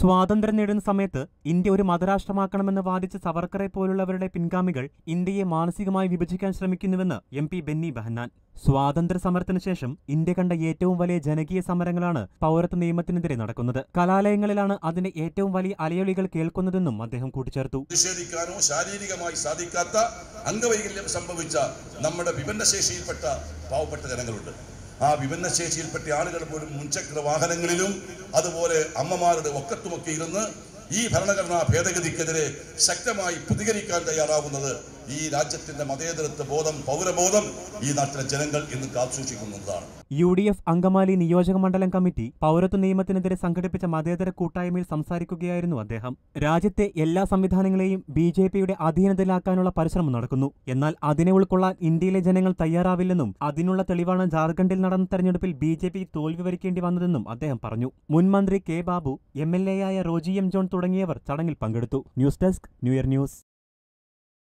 സ്വാതന്ത്ര്യം നേടുന്ന സമയത്ത് ഇന്ത്യ ഒരു മതരാഷ്ട്രമാക്കണമെന്ന് വാദിച്ച സവർക്കറെ പോലുള്ളവരുടെ പിൻഗാമികൾ ഇന്ത്യയെ മാനസികമായി വിഭജിക്കാൻ ശ്രമിക്കുന്നുവെന്ന് എം പി ബെന്നി ബെഹന്നാൻ സ്വാതന്ത്ര്യ സമരത്തിന് ശേഷം ഇന്ത്യ കണ്ട ഏറ്റവും വലിയ ജനകീയ സമരങ്ങളാണ് പൗരത്വ നിയമത്തിനെതിരെ നടക്കുന്നത് കലാലയങ്ങളിലാണ് അതിന്റെ ഏറ്റവും വലിയ അലയൊലികൾ കേൾക്കുന്നതെന്നും അദ്ദേഹം കൂട്ടിച്ചേർത്തു നിഷേധിക്കാനോ ശാരീരികമായി സാധിക്കാത്ത അംഗവൈകല്യം സംഭവിച്ച നമ്മുടെ വിഭിന്നശേഷിയിൽപ്പെട്ട പാവപ്പെട്ട ജനങ്ങളുണ്ട് ആ വിഭിന്നശേഷിയിൽപ്പെട്ട ആളുകൾ പോലും മുൻചക്ര വാഹനങ്ങളിലും അതുപോലെ അമ്മമാരുടെ ഒക്കത്തുമൊക്കെ ഇരുന്ന് ഈ ഭരണഘടനാ ഭേദഗതിക്കെതിരെ ശക്തമായി പ്രതികരിക്കാൻ തയ്യാറാവുന്നത് ഈ രാജ്യത്തിന്റെ മതേതരത്വ ബോധം പൗരബോധം ഈ നാട്ടിലെ ജനങ്ങൾ ഇന്ന് കാത്തുസൂക്ഷിക്കുന്നതാണ് യു ഡി എഫ് അങ്കമാലി നിയോജക മണ്ഡലം കമ്മിറ്റി പൗരത്വ നിയമത്തിനെതിരെ സംഘടിപ്പിച്ച മതേതര കൂട്ടായ്മയിൽ സംസാരിക്കുകയായിരുന്നു അദ്ദേഹം രാജ്യത്തെ എല്ലാ സംവിധാനങ്ങളെയും ബി ജെ പിയുടെ അധീനതയിലാക്കാനുള്ള പരിശ്രമം നടക്കുന്നു എന്നാൽ അതിനെ ഉൾക്കൊള്ളാൻ ഇന്ത്യയിലെ ജനങ്ങൾ തയ്യാറാവില്ലെന്നും അതിനുള്ള തെളിവാണ് ജാർഖണ്ഡിൽ നടന്ന തെരഞ്ഞെടുപ്പിൽ ബി ജെ പി തോൽവി വരിക്കേണ്ടി വന്നതെന്നും അദ്ദേഹം പറഞ്ഞു മുൻ മന്ത്രി K Babu M L A ആയ റോജി എം ജോൺ തുടങ്ങിയവർ ചടങ്ങിൽ പങ്കെടുത്തു news desk new year news